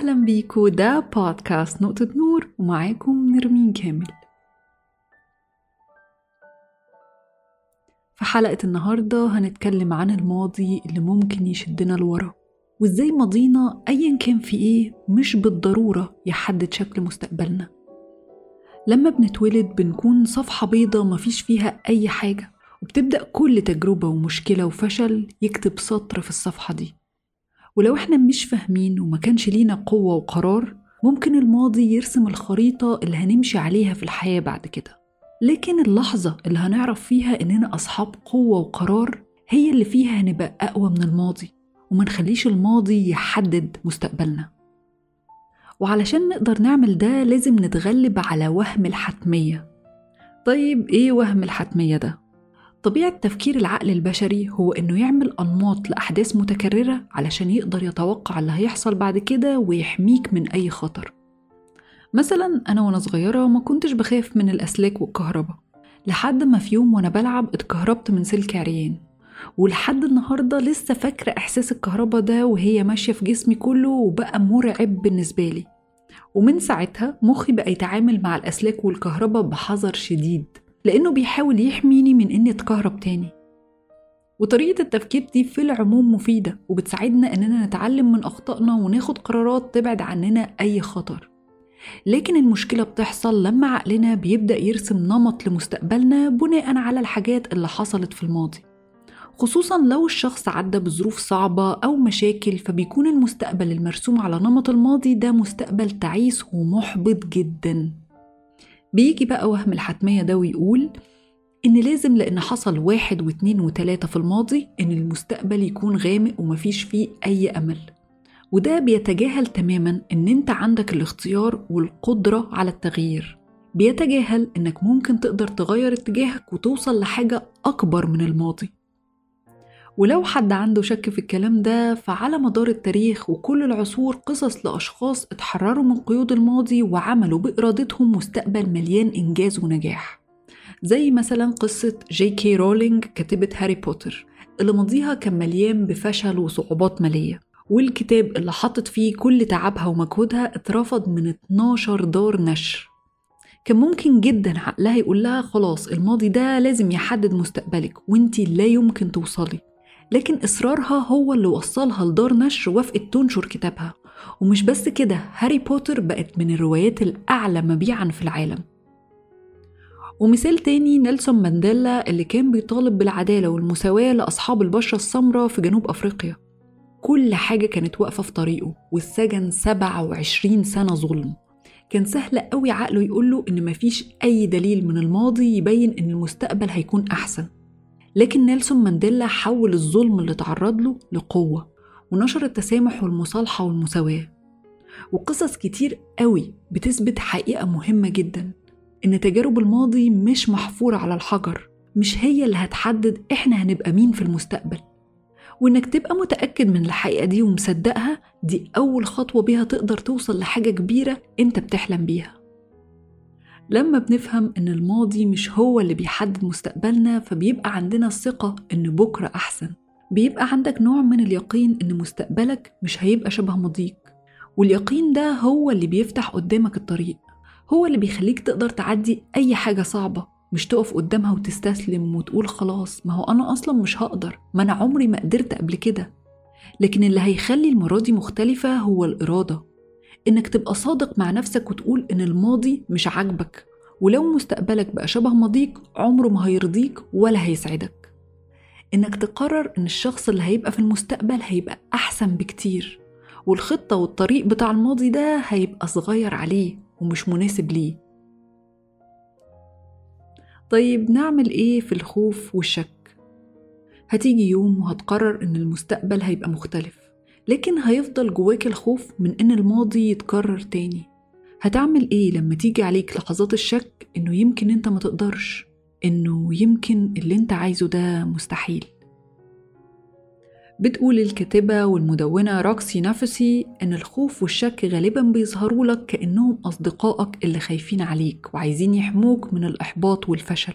أهلا بيكو ده بودكاست نقطة نور ومعاكم نرمين كامل في حلقة النهاردة هنتكلم عن الماضي اللي ممكن يشدنا لورا وازاي ماضينا أيا كان في ايه مش بالضرورة يحدد شكل مستقبلنا لما بنتولد بنكون صفحة بيضة مفيش فيها أي حاجة وبتبدأ كل تجربة ومشكلة وفشل يكتب سطر في الصفحة دي ولو احنا مش فاهمين وما كانش لينا قوة وقرار ممكن الماضي يرسم الخريطة اللي هنمشي عليها في الحياة بعد كده لكن اللحظة اللي هنعرف فيها إننا أصحاب قوة وقرار هي اللي فيها هنبقى أقوى من الماضي ومنخليش الماضي يحدد مستقبلنا وعلشان نقدر نعمل ده لازم نتغلب على وهم الحتمية طيب إيه وهم الحتمية ده؟ طبيعة تفكير العقل البشري هو إنه يعمل أنماط لأحداث متكررة علشان يقدر يتوقع اللي هيحصل بعد كده ويحميك من أي خطر مثلا أنا وأنا صغيرة ما كنتش بخاف من الأسلاك والكهرباء لحد ما في يوم وأنا بلعب اتكهربت من سلك عريان ولحد النهاردة لسه فاكرة إحساس الكهرباء ده وهي ماشية في جسمي كله وبقى مرعب بالنسبة لي ومن ساعتها مخي بقى يتعامل مع الأسلاك والكهرباء بحذر شديد لأنه بيحاول يحميني من إني أتكهرب تاني وطريقة التفكير دي في العموم مفيدة وبتساعدنا إننا نتعلم من أخطائنا وناخد قرارات تبعد عننا أي خطر لكن المشكلة بتحصل لما عقلنا بيبدأ يرسم نمط لمستقبلنا بناء على الحاجات اللي حصلت في الماضي خصوصا لو الشخص عدى بظروف صعبة أو مشاكل فبيكون المستقبل المرسوم على نمط الماضي ده مستقبل تعيس ومحبط جدا بيجي بقى وهم الحتمية ده ويقول إن لازم لأن حصل واحد واتنين وتلاتة في الماضي إن المستقبل يكون غامق ومفيش فيه أي أمل وده بيتجاهل تماما إن أنت عندك الاختيار والقدرة على التغيير بيتجاهل إنك ممكن تقدر تغير اتجاهك وتوصل لحاجة أكبر من الماضي ولو حد عنده شك في الكلام ده فعلى مدار التاريخ وكل العصور قصص لأشخاص اتحرروا من قيود الماضي وعملوا بإرادتهم مستقبل مليان إنجاز ونجاح زي مثلا قصة جي كي رولينج كاتبة هاري بوتر اللي ماضيها كان مليان بفشل وصعوبات مالية والكتاب اللي حطت فيه كل تعبها ومجهودها اترفض من 12 دار نشر كان ممكن جدا عقلها يقول لها خلاص الماضي ده لازم يحدد مستقبلك وانتي لا يمكن توصلي لكن إصرارها هو اللي وصلها لدار نشر وافقت تنشر كتابها ومش بس كده هاري بوتر بقت من الروايات الأعلى مبيعا في العالم ومثال تاني نيلسون مانديلا اللي كان بيطالب بالعدالة والمساواة لأصحاب البشرة السمراء في جنوب أفريقيا كل حاجة كانت واقفة في طريقه والسجن 27 سنة ظلم كان سهل قوي عقله يقوله إن مفيش أي دليل من الماضي يبين إن المستقبل هيكون أحسن لكن نيلسون مانديلا حول الظلم اللي تعرض له لقوة ونشر التسامح والمصالحة والمساواة وقصص كتير قوي بتثبت حقيقة مهمة جدا إن تجارب الماضي مش محفورة على الحجر مش هي اللي هتحدد إحنا هنبقى مين في المستقبل وإنك تبقى متأكد من الحقيقة دي ومصدقها دي أول خطوة بيها تقدر توصل لحاجة كبيرة أنت بتحلم بيها لما بنفهم إن الماضي مش هو اللي بيحدد مستقبلنا فبيبقى عندنا الثقة إن بكرة أحسن بيبقى عندك نوع من اليقين إن مستقبلك مش هيبقى شبه ماضيك واليقين ده هو اللي بيفتح قدامك الطريق هو اللي بيخليك تقدر تعدي أي حاجة صعبة مش تقف قدامها وتستسلم وتقول خلاص ما هو أنا أصلا مش هقدر ما أنا عمري ما قدرت قبل كده لكن اللي هيخلي المرة دي مختلفة هو الإرادة إنك تبقى صادق مع نفسك وتقول إن الماضي مش عاجبك ولو مستقبلك بقى شبه ماضيك عمره ما هيرضيك ولا هيسعدك إنك تقرر إن الشخص اللي هيبقى في المستقبل هيبقى أحسن بكتير والخطة والطريق بتاع الماضي ده هيبقى صغير عليه ومش مناسب ليه طيب نعمل إيه في الخوف والشك؟ هتيجي يوم وهتقرر إن المستقبل هيبقى مختلف لكن هيفضل جواك الخوف من إن الماضي يتكرر تاني هتعمل إيه لما تيجي عليك لحظات الشك إنه يمكن أنت ما تقدرش إنه يمكن اللي أنت عايزه ده مستحيل بتقول الكاتبة والمدونة روكسي نفسي إن الخوف والشك غالبا بيظهروا لك كأنهم أصدقائك اللي خايفين عليك وعايزين يحموك من الإحباط والفشل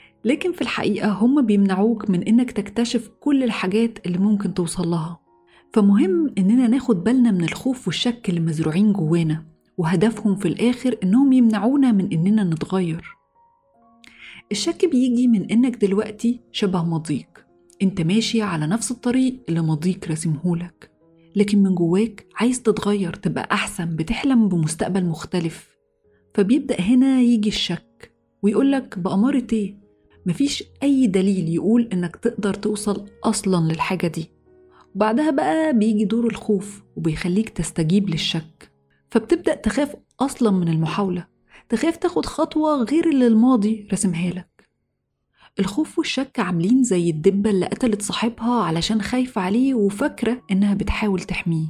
لكن في الحقيقة هم بيمنعوك من إنك تكتشف كل الحاجات اللي ممكن توصل لها فمهم إننا ناخد بالنا من الخوف والشك اللي مزروعين جوانا وهدفهم في الآخر إنهم يمنعونا من إننا نتغير الشك بيجي من إنك دلوقتي شبه ماضيك أنت ماشي على نفس الطريق اللي ماضيك راسمهولك لكن من جواك عايز تتغير تبقى أحسن بتحلم بمستقبل مختلف فبيبدأ هنا يجي الشك ويقولك بأمارة إيه مفيش أي دليل يقول إنك تقدر توصل أصلا للحاجة دي وبعدها بقى بيجي دور الخوف وبيخليك تستجيب للشك فبتبدأ تخاف أصلا من المحاولة تخاف تاخد خطوة غير اللي الماضي رسمها لك الخوف والشك عاملين زي الدبة اللي قتلت صاحبها علشان خايفة عليه وفاكرة إنها بتحاول تحميه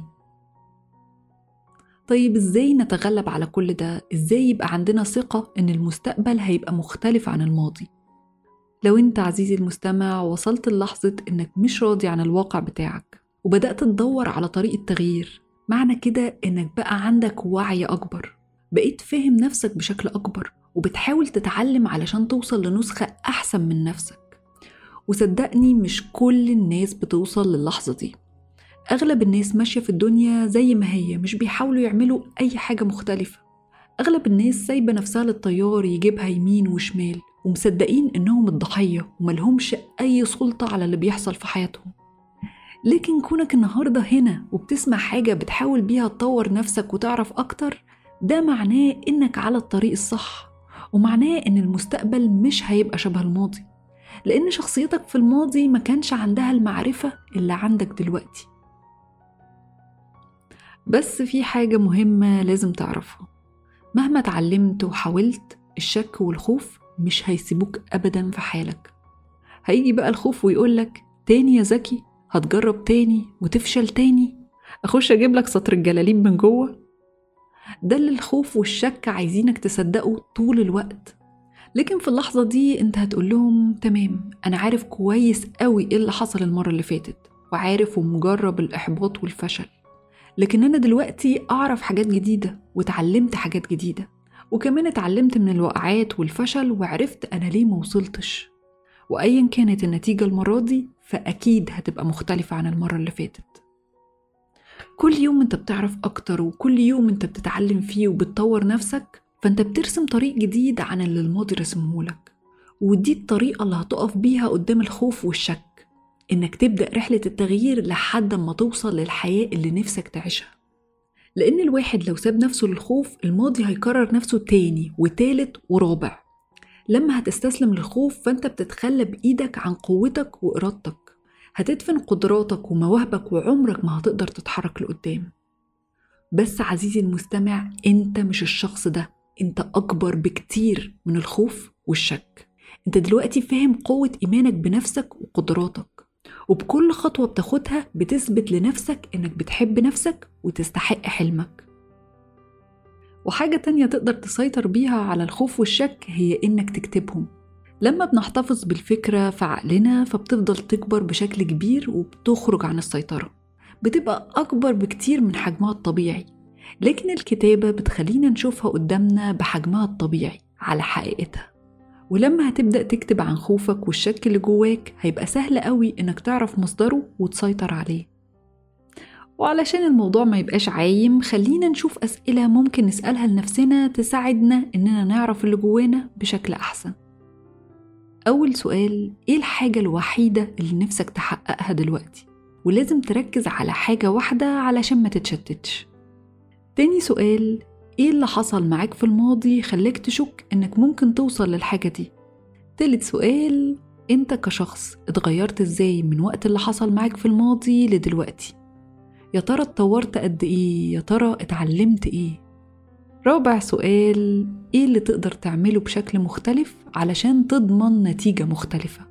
طيب إزاي نتغلب على كل ده؟ إزاي يبقى عندنا ثقة إن المستقبل هيبقى مختلف عن الماضي؟ لو أنت عزيزي المستمع وصلت للحظة إنك مش راضي عن الواقع بتاعك وبدأت تدور على طريقة تغيير معنى كده إنك بقى عندك وعي أكبر بقيت فاهم نفسك بشكل أكبر وبتحاول تتعلم علشان توصل لنسخة أحسن من نفسك وصدقني مش كل الناس بتوصل للحظة دي أغلب الناس ماشية في الدنيا زي ما هي مش بيحاولوا يعملوا أي حاجة مختلفة أغلب الناس سايبة نفسها للطيار يجيبها يمين وشمال ومصدقين إنهم الضحية وملهمش أي سلطة على اللي بيحصل في حياتهم لكن كونك النهاردة هنا وبتسمع حاجة بتحاول بيها تطور نفسك وتعرف أكتر ده معناه إنك على الطريق الصح ومعناه إن المستقبل مش هيبقى شبه الماضي لأن شخصيتك في الماضي ما كانش عندها المعرفة اللي عندك دلوقتي بس في حاجة مهمة لازم تعرفها مهما اتعلمت وحاولت الشك والخوف مش هيسيبوك أبدا في حالك هيجي بقى الخوف ويقولك تاني يا زكي هتجرب تاني وتفشل تاني أخش أجيب لك سطر الجلاليب من جوه ده اللي الخوف والشك عايزينك تصدقه طول الوقت لكن في اللحظة دي انت هتقول لهم تمام أنا عارف كويس قوي ايه اللي حصل المرة اللي فاتت وعارف ومجرب الإحباط والفشل لكن أنا دلوقتي أعرف حاجات جديدة وتعلمت حاجات جديدة وكمان اتعلمت من الوقعات والفشل وعرفت أنا ليه موصلتش وأيا كانت النتيجة المرة دي فأكيد هتبقى مختلفة عن المرة اللي فاتت كل يوم انت بتعرف أكتر وكل يوم انت بتتعلم فيه وبتطور نفسك فانت بترسم طريق جديد عن اللي الماضي رسمهولك ودي الطريقة اللي هتقف بيها قدام الخوف والشك إنك تبدأ رحلة التغيير لحد ما توصل للحياة اللي نفسك تعيشها لأن الواحد لو ساب نفسه للخوف الماضي هيكرر نفسه تاني وتالت ورابع لما هتستسلم للخوف فانت بتتخلى بإيدك عن قوتك وإرادتك هتدفن قدراتك ومواهبك وعمرك ما هتقدر تتحرك لقدام بس عزيزي المستمع انت مش الشخص ده انت أكبر بكتير من الخوف والشك انت دلوقتي فاهم قوة إيمانك بنفسك وقدراتك وبكل خطوة بتاخدها بتثبت لنفسك إنك بتحب نفسك وتستحق حلمك وحاجة تانية تقدر تسيطر بيها على الخوف والشك هي إنك تكتبهم لما بنحتفظ بالفكرة في عقلنا فبتفضل تكبر بشكل كبير وبتخرج عن السيطرة بتبقى أكبر بكتير من حجمها الطبيعي لكن الكتابة بتخلينا نشوفها قدامنا بحجمها الطبيعي على حقيقتها ولما هتبدأ تكتب عن خوفك والشك اللي جواك هيبقى سهل قوي إنك تعرف مصدره وتسيطر عليه وعلشان الموضوع ما يبقاش عايم خلينا نشوف أسئلة ممكن نسألها لنفسنا تساعدنا إننا نعرف اللي جوانا بشكل أحسن أول سؤال إيه الحاجة الوحيدة اللي نفسك تحققها دلوقتي؟ ولازم تركز على حاجة واحدة علشان ما تتشتتش تاني سؤال إيه اللي حصل معاك في الماضي خلاك تشك إنك ممكن توصل للحاجة دي؟ تالت سؤال أنت كشخص اتغيرت إزاي من وقت اللي حصل معاك في الماضي لدلوقتي؟ يا ترى اتطورت قد إيه؟ يا ترى اتعلمت إيه؟ رابع سؤال إيه اللي تقدر تعمله بشكل مختلف علشان تضمن نتيجة مختلفة؟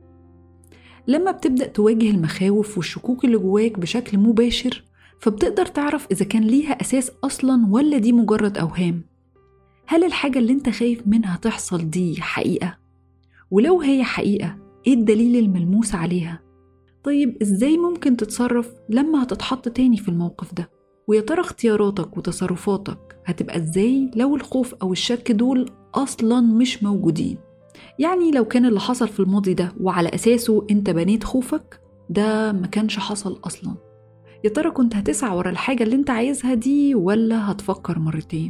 لما بتبدأ تواجه المخاوف والشكوك اللي جواك بشكل مباشر فبتقدر تعرف إذا كان ليها أساس أصلا ولا دي مجرد أوهام هل الحاجة اللي انت خايف منها تحصل دي حقيقة؟ ولو هي حقيقة ايه الدليل الملموس عليها؟ طيب ازاي ممكن تتصرف لما هتتحط تاني في الموقف ده؟ ويا ترى اختياراتك وتصرفاتك هتبقى ازاي لو الخوف او الشك دول اصلا مش موجودين يعني لو كان اللي حصل في الماضي ده وعلى اساسه انت بنيت خوفك ده ما كانش حصل اصلا يا ترى كنت هتسعى ورا الحاجة اللي انت عايزها دي ولا هتفكر مرتين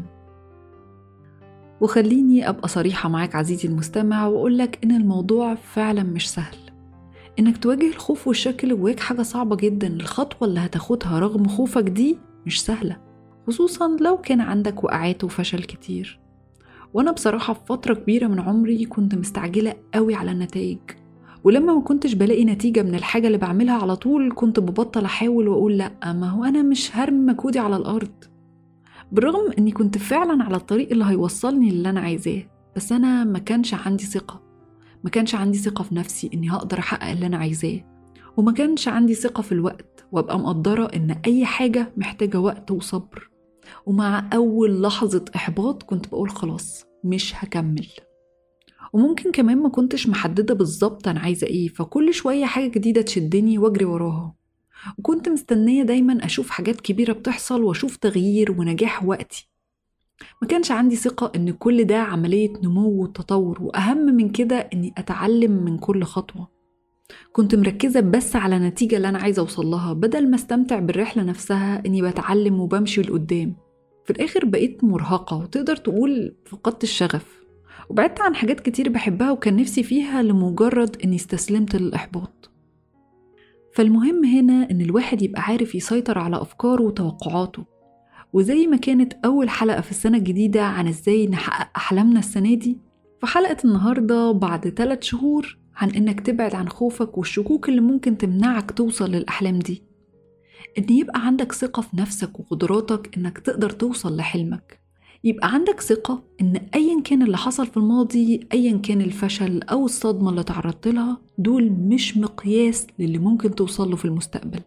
وخليني أبقى صريحة معاك عزيزي المستمع وأقولك إن الموضوع فعلا مش سهل إنك تواجه الخوف والشك اللي جواك حاجة صعبة جدا الخطوة اللي هتاخدها رغم خوفك دي مش سهلة خصوصا لو كان عندك وقعات وفشل كتير وأنا بصراحة في فترة كبيرة من عمري كنت مستعجلة قوي على النتائج ولما ما كنتش بلاقي نتيجة من الحاجة اللي بعملها على طول كنت ببطل أحاول وأقول لأ ما هو أنا مش هرمي مجهودي على الأرض بالرغم اني كنت فعلا على الطريق اللي هيوصلني للي انا عايزاه بس انا ما كانش عندي ثقه ما كانش عندي ثقه في نفسي اني هقدر احقق اللي انا عايزاه وما كانش عندي ثقه في الوقت وابقى مقدره ان اي حاجه محتاجه وقت وصبر ومع اول لحظه احباط كنت بقول خلاص مش هكمل وممكن كمان ما كنتش محدده بالظبط انا عايزه ايه فكل شويه حاجه جديده تشدني واجري وراها وكنت مستنية دايما أشوف حاجات كبيرة بتحصل وأشوف تغيير ونجاح وقتي ما كانش عندي ثقة إن كل ده عملية نمو وتطور وأهم من كده إني أتعلم من كل خطوة كنت مركزة بس على النتيجة اللي أنا عايزة أوصل لها بدل ما استمتع بالرحلة نفسها إني بتعلم وبمشي لقدام في الآخر بقيت مرهقة وتقدر تقول فقدت الشغف وبعدت عن حاجات كتير بحبها وكان نفسي فيها لمجرد إني استسلمت للإحباط فالمهم هنا إن الواحد يبقى عارف يسيطر على أفكاره وتوقعاته وزي ما كانت أول حلقة في السنة الجديدة عن إزاي نحقق أحلامنا السنة دي فحلقة النهاردة بعد ثلاث شهور عن إنك تبعد عن خوفك والشكوك اللي ممكن تمنعك توصل للأحلام دي إن يبقى عندك ثقة في نفسك وقدراتك إنك تقدر توصل لحلمك يبقى عندك ثقة إن أيا كان اللي حصل في الماضي أيا كان الفشل أو الصدمة اللي تعرضت لها دول مش مقياس للي ممكن توصله في المستقبل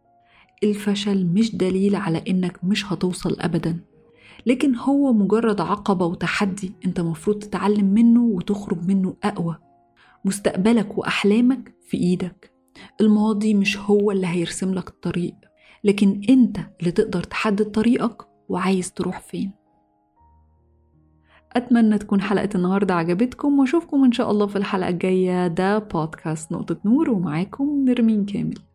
الفشل مش دليل على إنك مش هتوصل أبدا لكن هو مجرد عقبة وتحدي أنت مفروض تتعلم منه وتخرج منه أقوى مستقبلك وأحلامك في إيدك الماضي مش هو اللي هيرسم لك الطريق لكن أنت اللي تقدر تحدد طريقك وعايز تروح فين أتمنى تكون حلقة النهاردة عجبتكم وأشوفكم إن شاء الله في الحلقة الجاية ده بودكاست نقطة نور ومعاكم نرمين كامل